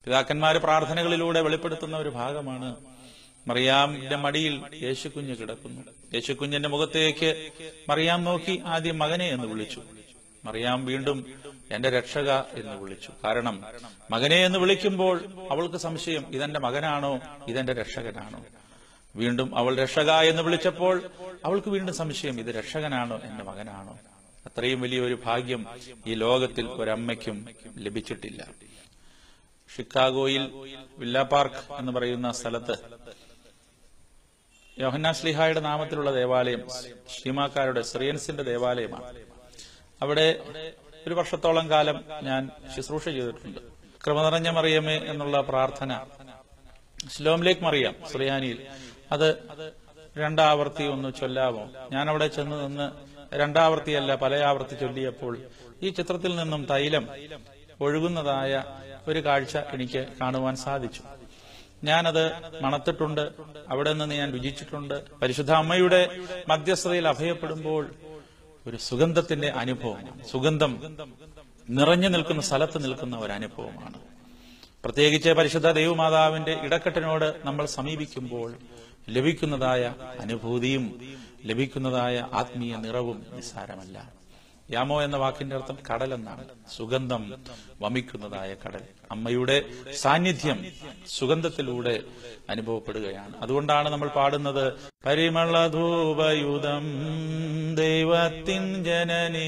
പിതാക്കന്മാര് പ്രാർത്ഥനകളിലൂടെ വെളിപ്പെടുത്തുന്ന ഒരു ഭാഗമാണ് മറിയാമിന്റെ മടിയിൽ യേശുക്കുഞ്ഞ് കിടക്കുന്നു യേശുക്കുഞ്ഞിന്റെ മുഖത്തേക്ക് മറിയാം നോക്കി ആദ്യം മകനെ എന്ന് വിളിച്ചു മറിയാം വീണ്ടും എന്റെ രക്ഷക എന്ന് വിളിച്ചു കാരണം മകനെ എന്ന് വിളിക്കുമ്പോൾ അവൾക്ക് സംശയം ഇതെന്റെ മകനാണോ ഇതെന്റെ രക്ഷകനാണോ വീണ്ടും അവൾ രക്ഷക എന്ന് വിളിച്ചപ്പോൾ അവൾക്ക് വീണ്ടും സംശയം ഇത് രക്ഷകനാണോ എന്റെ മകനാണോ അത്രയും വലിയൊരു ഭാഗ്യം ഈ ലോകത്തിൽ ഒരമ്മയ്ക്കും ലഭിച്ചിട്ടില്ല ഷിക്കാഗോയിൽ വില്ല പാർക്ക് എന്ന് പറയുന്ന സ്ഥലത്ത് യോഹന്നാ സ്ലിഹായുടെ നാമത്തിലുള്ള ദേവാലയം ശ്രീമാക്കാരുടെ സിറിയൻസിന്റെ ദേവാലയമാണ് അവിടെ ഒരു വർഷത്തോളം കാലം ഞാൻ ശുശ്രൂഷ ചെയ്തിട്ടുണ്ട് കൃപ നിറഞ്ഞ മറിയമേ എന്നുള്ള പ്രാർത്ഥന സ്ലോമിലേക്ക് മറിയാം സുറിയാനിയിൽ അത് രണ്ടാവർത്തി ഒന്ന് ചൊല്ലാമോ ഞാൻ അവിടെ ചെന്ന് നിന്ന് രണ്ടാവർത്തിയല്ല പല ആവർത്തി ചൊല്ലിയപ്പോൾ ഈ ചിത്രത്തിൽ നിന്നും തൈലം ഒഴുകുന്നതായ ഒരു കാഴ്ച എനിക്ക് കാണുവാൻ സാധിച്ചു ഞാനത് മണത്തിട്ടുണ്ട് അവിടെ നിന്ന് ഞാൻ രുചിച്ചിട്ടുണ്ട് പരിശുദ്ധ അമ്മയുടെ മധ്യസ്ഥതയിൽ അഭയപ്പെടുമ്പോൾ ഒരു സുഗന്ധത്തിന്റെ അനുഭവമാണ് സുഗന്ധം നിറഞ്ഞു നിൽക്കുന്ന സ്ഥലത്ത് നിൽക്കുന്ന ഒരു അനുഭവമാണ് പ്രത്യേകിച്ച് പരിശുദ്ധ ദൈവമാതാവിന്റെ ഇടക്കെട്ടിനോട് നമ്മൾ സമീപിക്കുമ്പോൾ ലഭിക്കുന്നതായ അനുഭൂതിയും ലഭിക്കുന്നതായ ആത്മീയ നിറവും നിസ്സാരമല്ല യാമോ എന്ന വാക്കിന്റെ അർത്ഥം കടൽ എന്നാണ് സുഗന്ധം വമിക്കുന്നതായ കടൽ അമ്മയുടെ സാന്നിധ്യം സുഗന്ധത്തിലൂടെ അനുഭവപ്പെടുകയാണ് അതുകൊണ്ടാണ് നമ്മൾ പാടുന്നത് പരിമളധൂപയുധം ദൈവത്തിൻ ജനനീ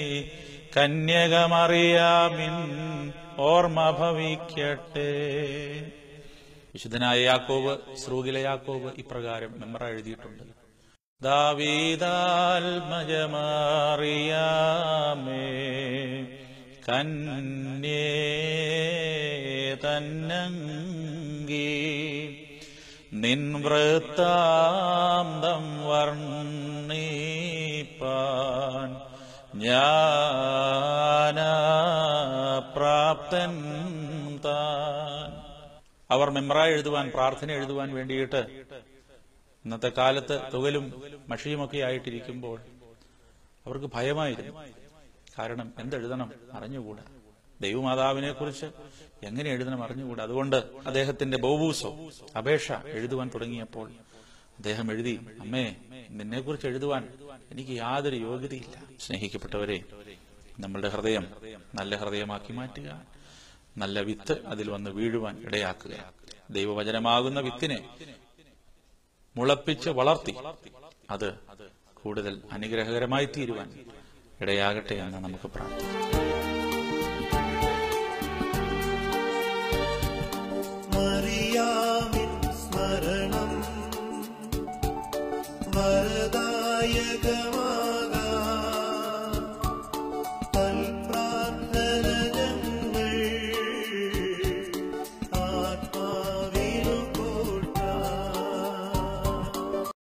കന്യകമറിയാമിൻ ഓർമ്മ ഭവിക്കട്ടെ വിശുദ്ധനായ യാക്കോവ് ശ്രൂകിലെ യാക്കോവ് ഇപ്രകാരം മെമ്മറ എഴുതിയിട്ടുണ്ട് ദാവീദാൽമജമാറിയാമേ കന്യേ തന്നങ്കി നിൻ വൃത്താന്തം വർണ്ണിപ്പാൻ ഞാനാ പ്രാപ്തൻ താൻ അവർ മെമ്ര എഴുതുവാൻ പ്രാർത്ഥന എഴുതുവാൻ വേണ്ടിയിട്ട് ഇന്നത്തെ കാലത്ത് തുകലും മഷിയുമൊക്കെ ആയിട്ടിരിക്കുമ്പോൾ അവർക്ക് ഭയമായിരുന്നു കാരണം എന്തെഴുതണം അറിഞ്ഞുകൂടാ ദൈവമാതാവിനെ കുറിച്ച് എങ്ങനെ എഴുതണം അറിഞ്ഞുകൂടാ അതുകൊണ്ട് അദ്ദേഹത്തിന്റെ ബോബൂസോ അപേക്ഷ എഴുതുവാൻ തുടങ്ങിയപ്പോൾ അദ്ദേഹം എഴുതി അമ്മേ നിന്നെക്കുറിച്ച് എഴുതുവാൻ എനിക്ക് യാതൊരു യോഗ്യതയില്ല സ്നേഹിക്കപ്പെട്ടവരെ നമ്മളുടെ ഹൃദയം നല്ല ഹൃദയമാക്കി മാറ്റുക നല്ല വിത്ത് അതിൽ വന്ന് വീഴുവാൻ ഇടയാക്കുക ദൈവവചനമാകുന്ന വിത്തിനെ മുളപ്പിച്ച് വളർത്തി അത് കൂടുതൽ അനുഗ്രഹകരമായി തീരുവാൻ ഇടയാകട്ടെ എന്ന് നമുക്ക് പ്രാർത്ഥിക്കാം മറിയാമിൻ സ്മരണം വര